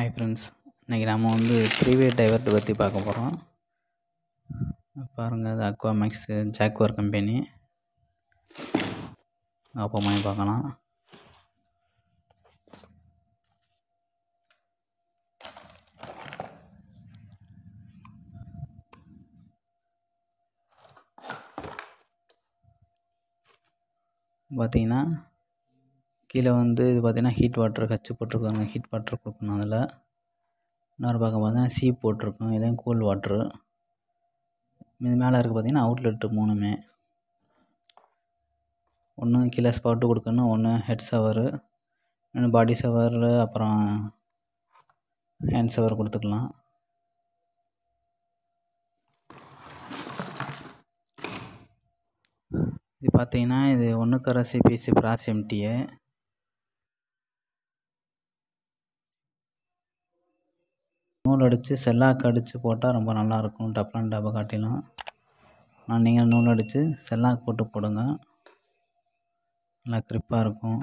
hi friends இன்றைக்கி நம்ம வந்து த்ரீவே டைவர்ட் பற்றி பார்க்க போகிறோம் பாருங்கள் அது Aqua Max Jaguar company open பண்ணி பார்க்கலாம் பார்த்தீங்கன்னா கீழே வந்து இது பார்த்தீங்கன்னா ஹீட் வாட்டர் கச்சு போட்டிருக்காங்க ஹீட் வாட்டர் கொடுக்கணும் அதில் இன்னொரு பக்கம் பார்த்தீங்கன்னா சீ போட்டிருக்கோம் இதான் கூல் வாட்ரு இது மேலே இருக்குது பார்த்தீங்கன்னா அவுட்லெட்டு மூணுமே ஒன்று கீழே ஸ்பாட்டு கொடுக்கணும் ஒன்று ஹெட் ஷவரு இன்னொன்று பாடி ஷவரு அப்புறம் ஹேண்ட் ஷவர் கொடுத்துக்கலாம் இது பார்த்தீங்கன்னா இது ஒன்றுக்கரை சிபிசி பிராஸ் எம்டிஏ நூல் அடித்து செல்லாக்கு அடித்து போட்டால் ரொம்ப நல்லாயிருக்கும் டப்ளான் டப்பை காட்டிலும் ஆனால் நீங்கள் நூல் அடித்து செல்லாக்கு போட்டு போடுங்க நல்லா க்ரிப்பாக இருக்கும்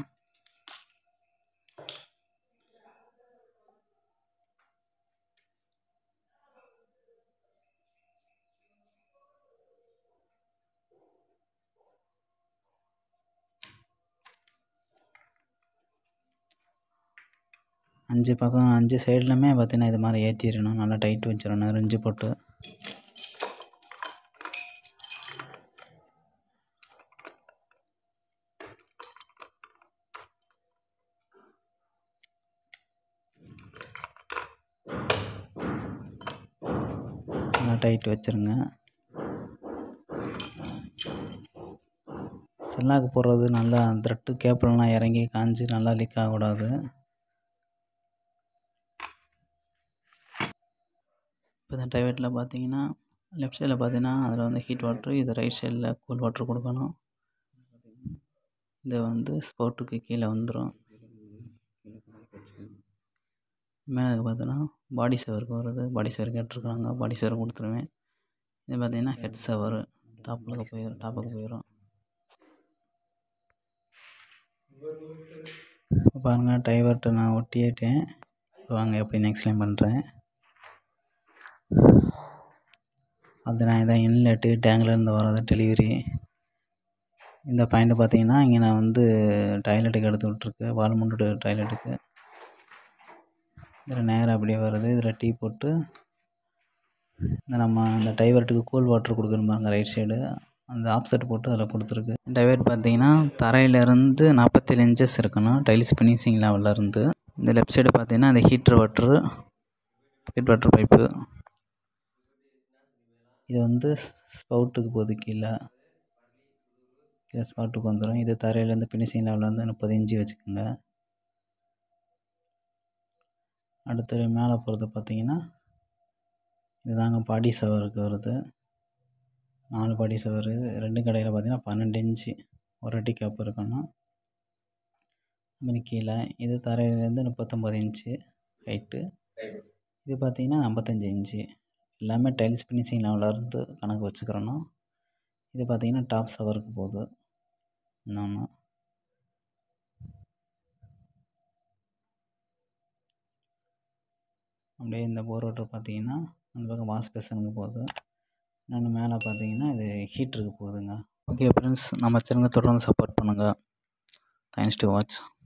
அஞ்சு பக்கம் அஞ்சு சைட்லையுமே பார்த்தீங்கன்னா இது மாதிரி ஏற்றிடணும் நல்லா டைட் வச்சிடணும் ரிஞ்சு போட்டு நல்லா டைட் வச்சுருங்க செல்லாக்கு போடுறது நல்லா த்ரெட்டு கேப்பிள்லாம் இறங்கி காஞ்சி நல்லா லீக் ஆகக்கூடாது இப்போ இந்த டைவெட்டில் பார்த்தீங்கன்னா லெஃப்ட் சைடில் பார்த்தீங்கன்னா அதில் வந்து ஹீட் வாட்ரு இது ரைட் சைடில் கூல் வாட்ரு கொடுக்கணும் இது வந்து ஸ்போர்ட்டுக்கு கீழே வந்துடும் மேலே பார்த்தீங்கன்னா பாடி சவருக்கு வருது பாடி சவர் கேட்டிருக்காங்க பாடி சவர் கொடுத்துருவேன் இது பார்த்தீங்கன்னா ஹெட் சவர் டாப்பில் போயிடும் டாப்புக்கு போயிடும் பாருங்கள் டைவர்ட்டை நான் ஒட்டிட்டேன் வாங்க எப்படி எக்ஸ்பிளைன் பண்ணுறேன் அது நான் இதான் இன்லெட்டு டேங்க்லேருந்து வர்றது டெலிவரி இந்த பாயிண்ட்டு பார்த்தீங்கன்னா இங்கே நான் வந்து டாய்லெட்டுக்கு எடுத்து விட்ருக்கு வால்மூண்டு டாய்லெட்டுக்கு இதில் நேராக அப்படியே வருது இதில் டீ போட்டு இந்த நம்ம அந்த டைவர்ட்டுக்கு கூல் வாட்டர் கொடுக்கணும் பாருங்க ரைட் சைடு அந்த ஆப்செட் போட்டு அதில் கொடுத்துருக்கு டைவர்ட் பார்த்தீங்கன்னா தரையிலேருந்து நாற்பத்தேழு இன்ச்சஸ் இருக்கணும் டைல்ஸ் ஃபினிஷிங் லெவலில் இருந்து இந்த லெஃப்ட் சைடு பார்த்தீங்கன்னா அந்த heater water heat water pipe இது வந்து ஸ்பவுட்டுக்கு போகுது கீழே கீழே ஸ்பாட்டுக்கு வந்துடும் இது தரையிலேருந்து ஃபினிஷிங் லெவலில் வந்து முப்பது இன்ச்சு வச்சுக்கோங்க அடுத்தது மேலே போகிறது பார்த்தீங்கன்னா இதுதாங்க பாடி சவருக்கு வருது நாலு பாடி சவர் ரெண்டு கடையில் பார்த்தீங்கன்னா பன்னெண்டு இன்ச்சு ஒரு அடி கேப் இருக்கணும் அதுமாரி கீழே இது தரையிலேருந்து முப்பத்தொம்பது இன்ச்சு ஹைட்டு இது பார்த்தீங்கன்னா ஐம்பத்தஞ்சு இன்ச்சு எல்லாமே டைல்ஸ் ஃபினிஷிங் லெவலில் இருந்து கணக்கு வச்சுக்கிறணும் இது பார்த்தீங்கன்னா டாப் சவருக்கு போகுது இன்னொன்று அப்படியே இந்த போர் வாட்டர் பார்த்தீங்கன்னா அந்த பக்கம் வாஷ் பேஷனுக்கு போகுது இன்னொன்று மேலே பார்த்தீங்கன்னா இது ஹீட்டருக்கு போகுதுங்க ஓகே ஃப்ரெண்ட்ஸ் நம்ம சேனலை தொடர்ந்து சப்போர்ட் பண்ணுங்கள் தேங்க்ஸ் டு வாட்ச்